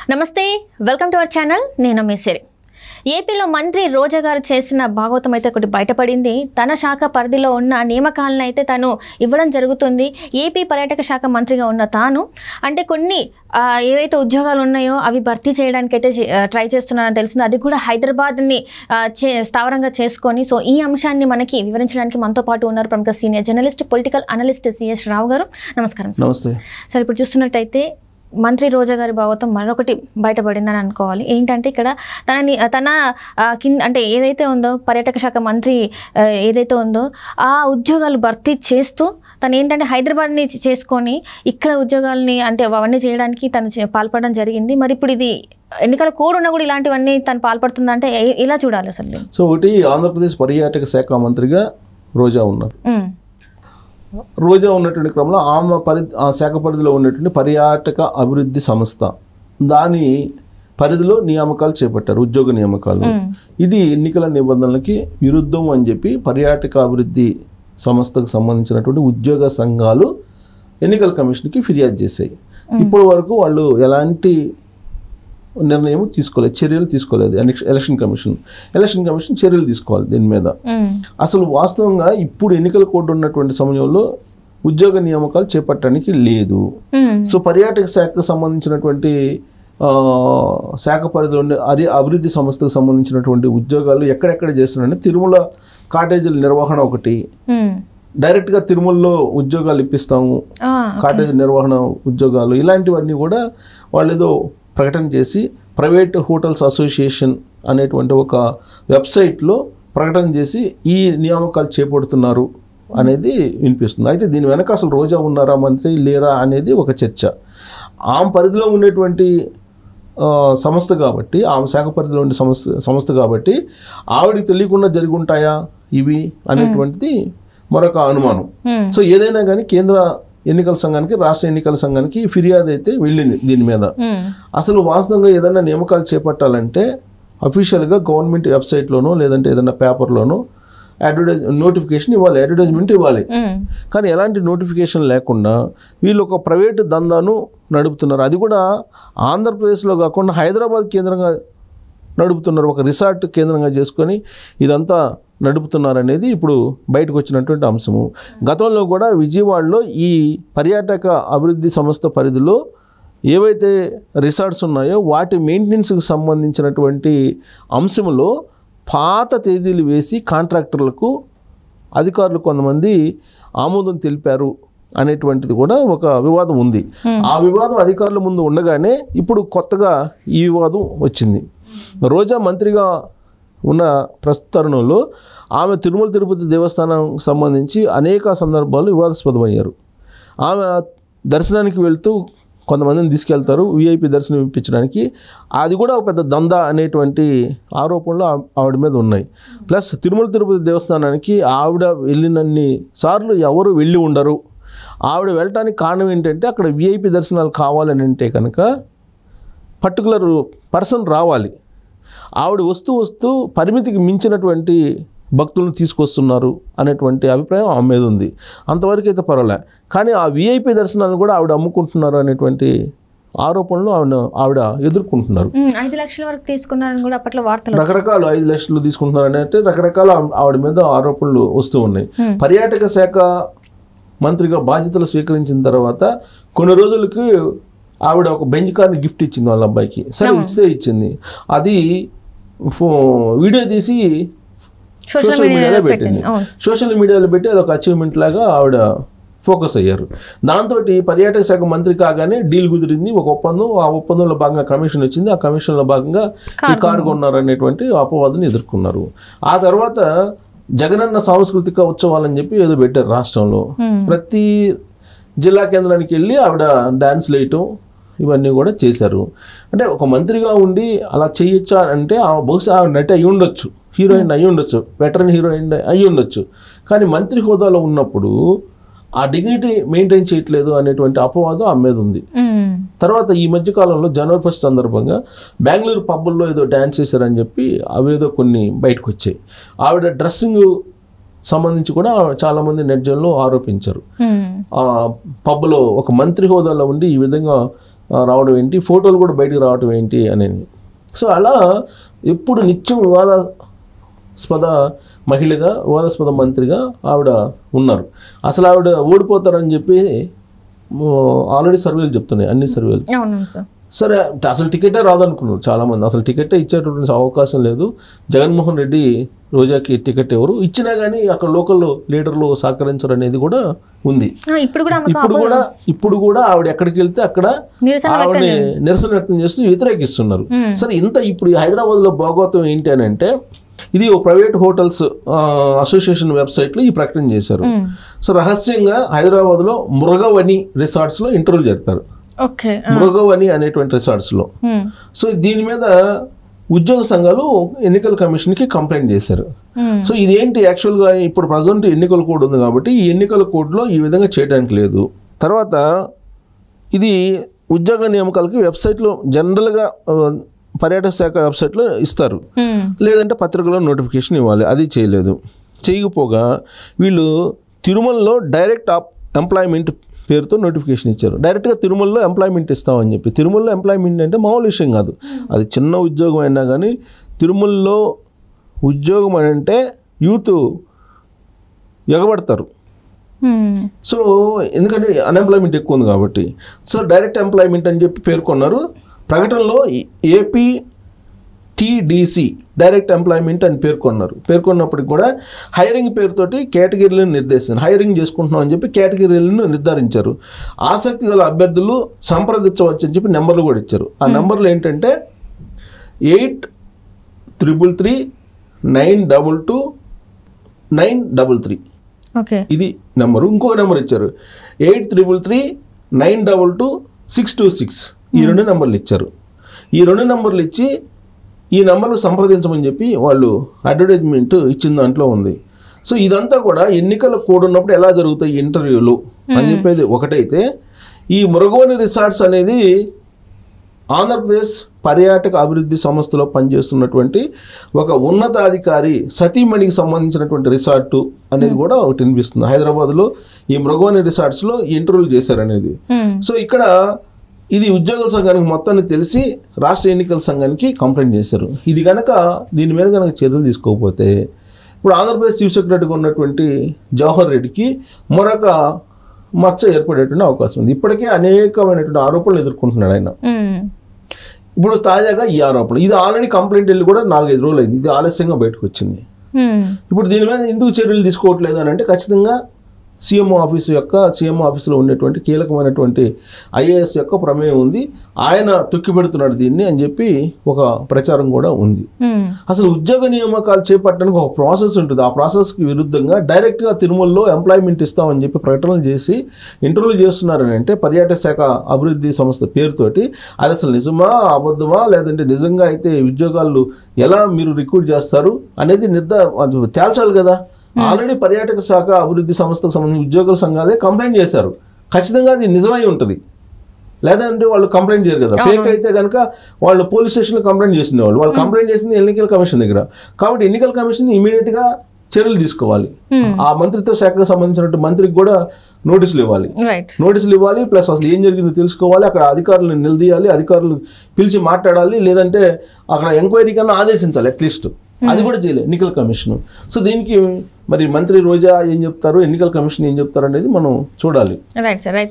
నమస్తే welcome to our channel నేను మిసిరి ఏపీలో మంత్రి రోజా గారు చేసిన భాగవతం అయితే ఒకటి బయటపడింది తన శాఖ పరిధిలో ఉన్న నియామకాలను అయితే తను ఇవ్వడం జరుగుతుంది ఏపీ పర్యాటక శాఖ మంత్రిగా ఉన్న తాను అంటే కొన్ని ఆ, ఏవైతే ఉద్యోగాలు ఉన్నాయో అవి భర్తీ చేయడానికి అయితే చే- ఆ, ట్రై చేస్తున్నారని తెలిసింది అది కూడా హైదరాబాద్ని ఆ, చే స్థావరంగా చేసుకొని సో ఈ అంశాన్ని మనకి వివరించడానికి మనతో పాటు ఉన్నారు ప్రముఖ senior journalist political analyst CS Rao garu నమస్కారం సార్ నమస్తే సరే ఇప్పుడు చూస్తున్నట్టయితే మంత్రి రోజా గారి భాగవతం మరొకటి బయటపడిందని అనుకోవాలి ఏంటంటే ఇక్కడ తనని తన ఆ, కింద అంటే ఏదైతే ఉందో పర్యాటక శాఖ మంత్రి ఆ, ఏదైతే ఉందో ఆ ఉద్యోగాలు భర్తీ చేస్తూ తను ఏంటంటే హైదరాబాద్ని చేసుకొని ఇక్కడ ఉద్యోగాలని అంటే అవన్నీ చేయడానికి తను చే- పాల్పడడం జరిగింది మరి ఇప్పుడు ఇది ఎన్నికల కోడ్ ఉన్నా కూడా ఇలాంటివన్నీ తను పాల్పడుతుందంటే ఎ- ఎలా చూడాలి అసలు సో ఒకటి ఆంధ్రప్రదేశ్ పర్యాటక శాఖ మంత్రిగా రోజా ఉన్నారు ఉమ్, రోజా ఉన్నటువంటి క్రమంలో ఆమె పరి ఆ శాఖ పరిధిలో ఉన్నటువంటి పర్యాటక అభివృద్ధి సంస్థ దాని పరిధిలో నియామకాలు చేపట్టారు ఉద్యోగ నియామకాలు ఉమ్, ఇది ఎన్నికల నిబంధనలకి విరుద్ధం అని చెప్పి పర్యాటక అభివృద్ధి సంస్థకు సంబంధించినటువంటి ఉద్యోగ సంఘాలు ఎన్నికల కమిషన్కి ఫిర్యాదు చేశాయి ఇప్పటి వరకు వాళ్ళు ఎలాంటి నిర్ణయం తీసుకోలేదు చర్యలు తీసుకోలేదు election- election commission election commission చర్యలు తీసుకోవాలి దీని మీద ఉమ్, అసలు వాస్తవంగా ఇప్పుడు ఎన్నికల కోడ్ ఉన్నటువంటి సమయంలో ఉద్యోగ నియామకాలు చేపట్టడానికి లేదు ఉమ్, సో పర్యాటక శాఖకు సంబంధించినటువంటి ఆ, శాఖ పరిధిలో ఉండే అరి అభివృద్ధి సంస్థకు సంబంధించినటువంటి ఉద్యోగాలు ఎక్కడెక్కడ చేస్తున్నారంటే తిరుమల కాటేజీల నిర్వహణ ఒకటి ఉమ్, డైరెక్ట్గా తిరుమలలో ఉద్యోగాలు ఇప్పిస్తాము ఆ, కాటేజ్ నిర్వహణ ఉద్యోగాలు ఇలాంటివన్నీ కూడా వాళ్ళు ఏదో ప్రకటన చేసి ప్రైవేట్ హోటల్స్ అసోసియేషన్ అనేటువంటి ఒక వెబ్సైట్లో ప్రకటన చేసి ఈ నియామకాలు చేపడుతున్నారు అనేది వినిపిస్తుంది అయితే దీని వెనక అసలు రోజా ఉన్నారా మంత్రి లేరా అనేది ఒక చర్చ ఆమె పరిధిలో ఉండేటువంటి ఆ, సంస్థ కాబట్టి ఆమె శాఖ పరిధిలో ఉండే సంస్థ సంస్థ కాబట్టి ఆవిడకి తెలియకుండా జరిగి ఉంటాయా ఇవి అనేటువంటిది మరొక అనుమానం ఉమ్, సో ఏదైనా కానీ కేంద్ర ఎన్నికల సంఘానికి రాష్ట్ర ఎన్నికల సంఘానికి ఫిర్యాదు అయితే వెళ్ళింది దీని మీద ఉమ్, అసలు వాస్తవంగా ఏదైనా నియామకాలు చేపట్టాలంటే అఫీషియల్గా గవర్నమెంట్ వెబ్సైట్లోనో లేదంటే ఏదైనా పేపర్లోనో అడ్వర్టైజ్ నోటిఫికేషన్ ఇవ్వాలి అడ్వర్టైజ్మెంట్ ఇవ్వాలి ఉమ్, కానీ ఎలాంటి నోటిఫికేషన్ లేకుండా వీళ్ళు ఒక ప్రైవేటు దందాను నడుపుతున్నారు అది కూడా ఆంధ్రప్రదేశ్లో కాకుండా హైదరాబాద్ కేంద్రంగా నడుపుతున్నారు ఒక రిసార్ట్ కేంద్రంగా చేసుకొని ఇదంతా నడుపుతున్నారు అనేది ఇప్పుడు బయటకు వచ్చినటువంటి అంశము గతంలో కూడా విజయవాడలో ఈ పర్యాటక అభివృద్ధి సంస్థ పరిధిలో ఏవైతే రిసార్ట్స్ ఉన్నాయో వాటి మెయింటెనెన్స్కి సంబంధించినటువంటి అంశంలో పాత తేదీలు వేసి కాంట్రాక్టర్లకు అధికారులు కొంతమంది ఆమోదం తెలిపారు అనేటువంటిది కూడా ఒక వివాదం ఉంది ఆ వివాదం అధికారుల ముందు ఉండగానే ఇప్పుడు కొత్తగా ఈ వివాదం వచ్చింది రోజా మంత్రిగా ఉన్న ప్రస్తుత తరుణంలో ఆమె తిరుమల తిరుపతి దేవస్థానం సంబంధించి అనేక సందర్భాల్లో వివాదాస్పదమయ్యారు ఆమె దర్శనానికి వెళ్తూ కొంతమందిని తీసుకెళ్తారు విఐపి దర్శనం ఇప్పించడానికి అది కూడా ఒక పెద్ద దందా అనేటువంటి ఆరోపణలు ఆ- ఆవిడ మీద ఉన్నాయి ప్లస్ తిరుమల తిరుపతి దేవస్థానానికి ఆవిడ వెళ్ళినన్ని సార్లు ఎవరు వెళ్ళి ఉండరు ఆవిడ వెళ్ళటానికి కారణం ఏంటంటే అక్కడ విఐపి దర్శనాలు కావాలని అంటే కనుక పర్టికులర్ పర్సన్ రావాలి ఆవిడ వస్తూ వస్తూ పరిమితికి మించినటువంటి భక్తులను తీసుకొస్తున్నారు అనేటువంటి అభిప్రాయం ఆమె మీద ఉంది అంతవరకు అయితే పర్వాలే కానీ ఆ విఐపి దర్శనాలను కూడా ఆవిడ అమ్ముకుంటున్నారు అనేటువంటి ఆరోపణలు ఆవిడ ఆవిడ ఎదుర్కొంటున్నారు ఉమ్, ఐదు లక్షల వరకు తీసుకున్నారని కూడా అప్పట్లో వార్తలు రకరకాలు ఐదు లక్షలు తీసుకుంటున్నారు అంటే రకరకాల ఆవిడ మీద ఆరోపణలు వస్తూ ఉన్నాయి Hmm. పర్యాటక శాఖ మంత్రిగా బాధ్యతలు స్వీకరించిన తర్వాత కొన్ని రోజులకి ఆవిడ ఒక బెంచ్ కార్ని గిఫ్ట్ ఇచ్చింది వాళ్ళ అబ్బాయికి సరే ఇస్తే ఇచ్చింది అది ఫో వీడియో తీసి సోషల్ సోషల్ మీడియాలో మీడియాలో పెట్టింది పెట్టింది అవును సోషల్ మీడియాలో పెట్టి అదొక అచీవ్మెంట్ లాగా ఆవిడ ఫోకస్ అయ్యారు దాంతో పర్యాటక శాఖ మంత్రి కాగానే డీల్ కుదిరింది ఒక ఒప్పందం ఆ ఒప్పందంలో భాగంగా కమిషన్ వచ్చింది ఆ కమిషన్లో భాగంగా ఈ కారు కొన్నారు అనేటువంటి అపవాదుని ఎదుర్కొన్నారు ఆ తర్వాత జగనన్న సాంస్కృతిక ఉత్సవాలని చెప్పి ఏదో పెట్టారు రాష్ట్రంలో Hmm. ప్రతి జిల్లా కేంద్రానికి వెళ్ళి ఆవిడ డాన్స్ వేయటం ఇవన్నీ కూడా చేశారు అంటే ఒక మంత్రిగా ఉండి అలా చేయొచ్చా అంటే ఆ బహుశా ఆవిడ నటి అయి ఉండొచ్చు హీరోయిన్ అయి ఉండొచ్చు వెటరన్ హీరోయిన్ అయి ఉండొచ్చు కానీ మంత్రి హోదాలో ఉన్నప్పుడు ఆ డిగ్నిటీ మెయింటైన్ చేయట్లేదు అనేటువంటి అపవాదం ఆమె మీద ఉంది ఉమ్, తర్వాత ఈ మధ్య కాలంలో జనవరి ఫస్ట్ సందర్భంగా బెంగళూరు పబ్బుల్లో ఏదో డ్యాన్స్ చేశారని చెప్పి అవేదో కొన్ని బయటకు వచ్చాయి ఆవిడ డ్రెస్సింగ్ సంబంధించి కూడా చాలామంది నెట్జన్లో ఆరోపించారు ఉమ్, ఆ పబ్లో ఒక మంత్రి హోదాలో ఉండి ఈ విధంగా ఆ, రావడం ఏంటి ఫోటోలు కూడా బయటికి రావడం ఏంటి అనేది సో అలా ఎప్పుడు నిత్యం వివాదాస్పద మహిళగా వివాదాస్పద మంత్రిగా ఆవిడ ఉన్నారు అసలు ఆవిడ ఓడిపోతారని చెప్పి ఆల్రెడీ సర్వేలు చెప్తున్నాయి అన్ని సర్వేలు అవును సార్ సరే అసలు టికెటే రాదనుకున్నారు చాలామంది అసలు టికెటే ఇచ్చేటటువంటి అవకాశం లేదు జగన్మోహన్ రెడ్డి రోజాకి టికెట్ ఎవరు ఇచ్చినా కానీ అక్కడ లోకల్ లీడర్లు సహకరించరు అనేది కూడా ఉంది ఆ, ఇప్పుడు కూడా ఆమెకు ఇప్పుడు కూడా ఇప్పుడు కూడా ఆవిడ ఎక్కడికి వెళ్తే అక్కడ నిరసన ఆవిడని నిరసన వ్యక్తం చేస్తూ వ్యతిరేకిస్తున్నారు మ్మ్. సరే ఇంత ఇప్పుడు ఈ హైదరాబాద్లో భాగవతం ఏంటి అని అంటే ఇది ఓ ప్రైవేట్ హోటల్స్ ఆ, అసోసియేషన్ వెబ్సైట్లో ఈ ప్రకటన చేశారు మ్మ్. సో రహస్యంగా హైదరాబాద్లో మురగవని రిసార్ట్స్లో ఇంటర్వ్యూ జరిపారు ఓకే మృగవని అనేటువంటి రిసార్ట్స్లో మ్మ్. సో దీని మీద ఉద్యోగ సంఘాలు ఎన్నికల కమిషన్కి కంప్లైంట్ చేశారు మ్మ్. సో ఇదేంటి యాక్చువల్గా ఇప్పుడు ప్రజెంట్ ఎన్నికల కోడ్ ఉంది కాబట్టి ఈ ఎన్నికల కోడ్లో ఈ విధంగా చేయడానికి లేదు తర్వాత ఇది ఉద్యోగ నియామకాలకి వెబ్సైట్లో జనరల్గా ఆ, పర్యాటక శాఖ వెబ్సైట్లో ఇస్తారు మ్మ్. లేదంటే పత్రికలో నోటిఫికేషన్ ఇవ్వాలి అది చేయలేదు చేయకపోగా వీళ్ళు తిరుమలలో డైరెక్ట్ అప్ ఎంప్లాయ్మెంట్ పేరుతో నోటిఫికేషన్ ఇచ్చారు డైరెక్ట్గా తిరుమలలో ఎంప్లాయ్మెంట్ ఇస్తామని చెప్పి తిరుమలలో ఎంప్లాయ్మెంట్ అంటే మామూలు విషయం కాదు అది చిన్న ఉద్యోగం అయినా కానీ తిరుమలలో ఉద్యోగం అని అంటే యూత్ ఎగబడతారు మ్మ్. సో ఎందుకంటే అన్ఎంప్లాయ్మెంట్ ఎక్కువ ఉంది కాబట్టి సో డైరెక్ట్ ఎంప్లాయ్మెంట్ అని చెప్పి పేర్కొన్నారు ప్రకటనలో ఏపీ టీడీసీ డైరెక్ట్ ఎంప్లాయ్మెంట్ అని పేర్కొన్నారు పేర్కొన్నప్పటికి కూడా హైరింగ్ పేరుతోటి కేటగిరీలను నిర్దేశించారు హైరింగ్ చేసుకుంటున్నాం అని చెప్పి కేటగిరీలను నిర్ధారించారు ఆసక్తి గల అభ్యర్థులు సంప్రదించవచ్చు అని చెప్పి నెంబర్లు కూడా ఇచ్చారు ఆ నెంబర్లు ఏంటంటే eight triple three nine double two nine double three okay ఇది నెంబరు ఇంకొక నెంబర్ ఇచ్చారు eight triple three nine double two six two six ఈ రెండు నెంబర్లు ఇచ్చారు ఈ రెండు నెంబర్లు ఇచ్చి ఈ నెంబర్లు సంప్రదించమని చెప్పి వాళ్ళు అడ్వర్టైజ్మెంట్ ఇచ్చిన దాంట్లో ఉంది సో ఇదంతా కూడా ఎన్నికల కోడ్ ఉన్నప్పుడు ఎలా జరుగుతాయి ఇంటర్వ్యూలు అని చెప్పేది ఒకటైతే ఈ మురగోని రిసార్ట్స్ అనేది ఆంధ్రప్రదేశ్ పర్యాటక అభివృద్ధి సంస్థలో పనిచేస్తున్నటువంటి ఒక ఉన్నతాధికారి సతీమణికి సంబంధించినటువంటి రిసార్టు అనేది కూడా ఒకటి వినిపిస్తుంది హైదరాబాద్లో ఈ మృగవాణి రిసార్ట్స్లో ఇంటర్వ్యూలు చేశారనేది మ్మ్. సో ఇక్కడ ఇది ఉద్యోగుల సంఘానికి మొత్తాన్ని తెలిసి రాష్ట్ర ఎన్నికల సంఘానికి కంప్లైంట్ చేశారు ఇది కనుక దీని మీద కనుక చర్యలు తీసుకోకపోతే ఇప్పుడు ఆంధ్రప్రదేశ్ చీఫ్ సెక్రటరీగా ఉన్నటువంటి జవహర్ రెడ్డికి మరొక మచ్చ ఏర్పడేటువంటి అవకాశం ఉంది ఇప్పటికే అనేకమైనటువంటి ఆరోపణలు ఎదుర్కొంటున్నాడు ఆయన మ్మ్. ఇప్పుడు తాజాగా ఈ ఆరోపణలు ఇది ఆల్రెడీ కంప్లైంట్ వెళ్ళి కూడా నాలుగైదు రోజులు అయింది ఇది ఆలస్యంగా బయటకు వచ్చింది మ్మ్. ఇప్పుడు దీని మీద ఎందుకు చర్యలు తీసుకోవట్లేదు అని అంటే ఖచ్చితంగా సీఎంఓ ఆఫీసు యొక్క సీఎంఓ ఆఫీసులో ఉండేటువంటి కీలకమైనటువంటి ఐఏఎస్ యొక్క ప్రమేయం ఉంది ఆయన తొక్కిపెడుతున్నాడు దీన్ని అని చెప్పి ఒక ప్రచారం కూడా ఉంది మ్మ్. అసలు ఉద్యోగ నియామకాలు చేపట్టడానికి ఒక ప్రాసెస్ ఉంటుంది ఆ ప్రాసెస్కి విరుద్ధంగా డైరెక్ట్గా తిరుమలలో ఎంప్లాయ్మెంట్ ఇస్తామని చెప్పి ప్రకటనలు చేసి ఇంటర్వ్యూలు చేస్తున్నారని అంటే పర్యాటక శాఖ అభివృద్ధి సంస్థ పేరుతోటి అది అసలు నిజమా అబద్ధమా లేదంటే నిజంగా అయితే ఉద్యోగాలు ఎలా మీరు రిక్రూట్ చేస్తారు అనేది నిర్ధా అది తేల్చాలి కదా ఆల్రెడీ పర్యాటక శాఖ అభివృద్ధి సంస్థకు సంబంధించిన ఉద్యోగుల సంఘాలే కంప్లైంట్ చేశారు ఖచ్చితంగా అది నిజమై ఉంటుంది లేదంటే వాళ్ళు కంప్లైంట్ చేయరు కదా ఫేక్ అయితే కనుక వాళ్ళు పోలీస్ స్టేషన్లో కంప్లైంట్ చేసినవాళ్ళు వాళ్ళు కంప్లైంట్ చేసింది ఎన్నికల కమిషన్ దగ్గర కాబట్టి ఎన్నికల కమిషన్ ఇమీడియట్గా చర్యలు తీసుకోవాలి ఆ మంత్రిత్వ శాఖకు సంబంధించినటువంటి మంత్రికి కూడా నోటీసులు ఇవ్వాలి రైట్ నోటీసులు ఇవ్వాలి ప్లస్ అసలు ఏం జరిగిందో తెలుసుకోవాలి అక్కడ అధికారులను నిలదీయాలి అధికారులు పిలిచి మాట్లాడాలి లేదంటే అక్కడ ఎంక్వైరీ కన్నా ఆదేశించాలి అట్లీస్ట్ అది కూడా చేయలేదు ఎన్నికల కమిషన్ సో దీనికి మరి మంత్రి రోజా ఏం చెప్తారు ఎన్నికల కమిషన్ ఏం చెప్తారు అనేది మనం చూడాలి రైట్ సార్ రైట్